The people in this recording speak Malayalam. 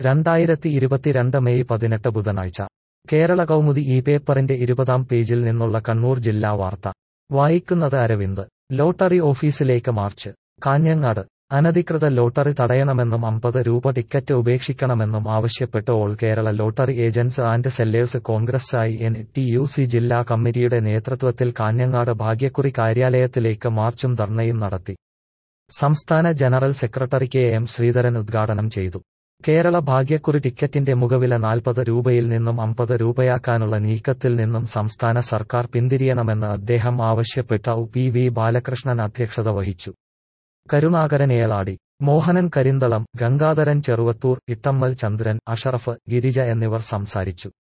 രണ്ടായിരത്തി ഇരുപത്തിരണ്ട് മെയ് പതിനെട്ട് ബുധനാഴ്ച കേരള കൗമുദി ഈ പേപ്പറിന്റെ ഇരുപതാം പേജിൽ നിന്നുള്ള കണ്ണൂർ ജില്ലാ വാർത്ത വായിക്കുന്നത് അരവിന്ദ് ലോട്ടറി ഓഫീസിലേക്ക് മാർച്ച് കാഞ്ഞങ്ങാട് അനധികൃത ലോട്ടറി തടയണമെന്നും അമ്പത് രൂപ ടിക്കറ്റ് ഉപേക്ഷിക്കണമെന്നും ആവശ്യപ്പെട്ട് all Kerala lottery agents and sellers Congress I N T U C ജില്ലാ കമ്മിറ്റിയുടെ നേതൃത്വത്തിൽ കാഞ്ഞങ്ങാട് ഭാഗ്യക്കുറി കാര്യാലയത്തിലേക്ക് മാർച്ചും ധർണയും നടത്തി സംസ്ഥാന general secretary K M Sreedharan ഉദ്ഘാടനം ചെയ്തു കേരള ഭാഗ്യക്കുറി ടിക്കറ്റിന്റെ മുഖവില നാൽപ്പത് രൂപയിൽ നിന്നും അമ്പത് രൂപയാക്കാനുള്ള നീക്കത്തിൽ നിന്നും സംസ്ഥാന സർക്കാർ പിന്തിരിയണമെന്ന് അദ്ദേഹം ആവശ്യപ്പെട്ട ഉ പി വി ബാലകൃഷ്ണൻ അധ്യക്ഷത വഹിച്ചു കരുണാകരൻ ഏളാടി മോഹനൻ കരിന്തളം ഗംഗാധരൻ ചെറുവത്തൂർ ഇട്ടമ്മൽ ചന്ദ്രൻ അഷറഫ് ഗിരിജ എന്നിവർ സംസാരിച്ചു